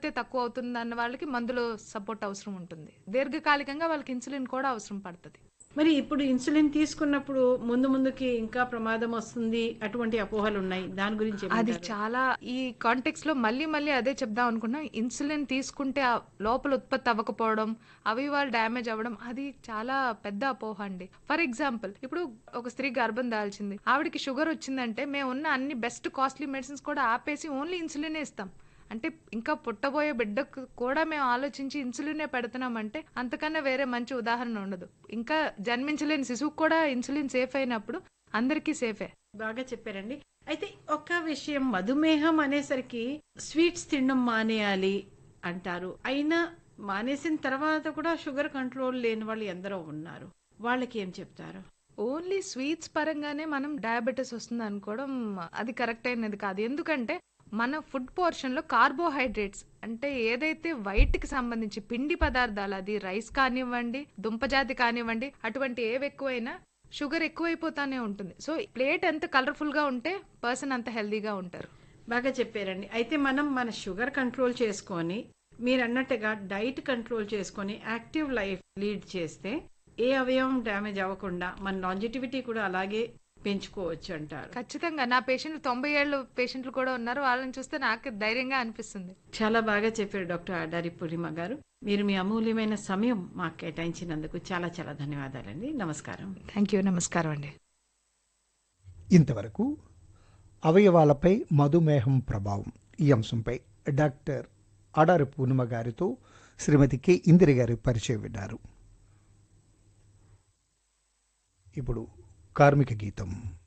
తాగితే తక్కువ అవుతుంది అన్న వాళ్ళకి మందులో సపోర్ట్ అవసరం ఉంటుంది దీర్ఘకాలికంగా వాళ్ళకి ఇన్సులిన్ కూడా అవసరం పడుతుంది మరి ఇప్పుడు ఇన్సులిన్ తీసుకున్నప్పుడు ముందు ముందుకి ఇంకా ప్రమాదం వస్తుంది అటువంటి అపోహలు ఉన్నాయి దాని గురించి అది ఏమంటారు? చాలా ఈ కాంటెక్స్ లో మళ్ళీ మళ్ళీ అదే చెప్దాం అనుకున్నా ఇన్సులిన్ తీసుకుంటే ఆ లోపల ఉత్పత్తి అవ్వకపోవడం అవయవాలు డ్యామేజ్ అవ్వడం అది చాలా పెద్ద అపోహ అండి ఫర్ ఎగ్జాంపుల్ ఇప్పుడు ఒక స్త్రీ గర్భం దాల్చింది ఆవిడకి షుగర్ వచ్చిందంటే మేము ఉన్న అన్ని బెస్ట్ కాస్ట్లీ మెడిసిన్స్ కూడా ఆపేసి ఓన్లీ ఇన్సులినే ఇస్తాం అంటే ఇంకా పుట్టబోయే బిడ్డకు కూడా మేము ఆలోచించి ఇన్సులినే పెడుతున్నామంటే అంతకన్నా వేరే మంచి ఉదాహరణ ఉండదు ఇంకా జన్మించలేని శిశువుకు కూడా ఇన్సులిన్ సేఫ్ అయినప్పుడు అందరికీ సేఫే బాగా చెప్పారండి అయితే ఒక విషయం మధుమేహం అనేసరికి స్వీట్స్ తినడం మానేయాలి అంటారు అయినా మానేసిన తర్వాత కూడా షుగర్ కంట్రోల్ లేని వాళ్ళు ఎందరో ఉన్నారు వాళ్ళకి ఏం చెప్తారు ఓన్లీ స్వీట్స్ పరంగానే మనం డయాబెటీస్ వస్తుంది అనుకోవడం అది కరెక్ట్ అయినది కాదు ఎందుకంటే మన ఫుడ్ పోర్షన్ లో కార్బోహైడ్రేట్స్ అంటే ఏదైతే వైట్ కి సంబంధించి పిండి పదార్థాలు అది రైస్ కానివ్వండి దుంపజాతి కానివ్వండి అటువంటి ఏవి ఎక్కువైనా షుగర్ ఎక్కువైపోతానే ఉంటుంది సో ప్లేట్ ఎంత కలర్ఫుల్ గా ఉంటే పర్సన్ అంత హెల్దీగా ఉంటారు బాగా చెప్పారండి అయితే మనం మన షుగర్ కంట్రోల్ చేసుకొని మీరు అన్నట్టుగా డైట్ కంట్రోల్ చేసుకొని యాక్టివ్ లైఫ్ లీడ్ చేస్తే ఏ అవయవం డ్యామేజ్ అవ్వకుండా మన లాంజిటివిటీ కూడా అలాగే పెంచుకోవచ్చు అంటారు ఖచ్చితంగా నా పేషెంట్లు తొంభై ఏళ్ళు పేషెంట్లు కూడా ఉన్నారు వాళ్ళని చూస్తే నాకు ధైర్యంగా అనిపిస్తుంది చాలా బాగా చెప్పారు డాక్టర్ ఆడారి పూర్ణిమ గారు మీరు మీ అమూల్యమైన సమయం మాకు కేటాయించినందుకు చాలా చాలా ధన్యవాదాలండి నమస్కారం థ్యాంక్ యూ నమస్కారం అండి ఇంతవరకు అవయవాలపై మధుమేహం ప్రభావం ఈ అంశంపై డాక్టర్ అడారి పూర్ణిమ గారితో శ్రీమతి కె ఇందిరి గారి పరిచయం విన్నారు ఇప్పుడు కార్మిక గీతం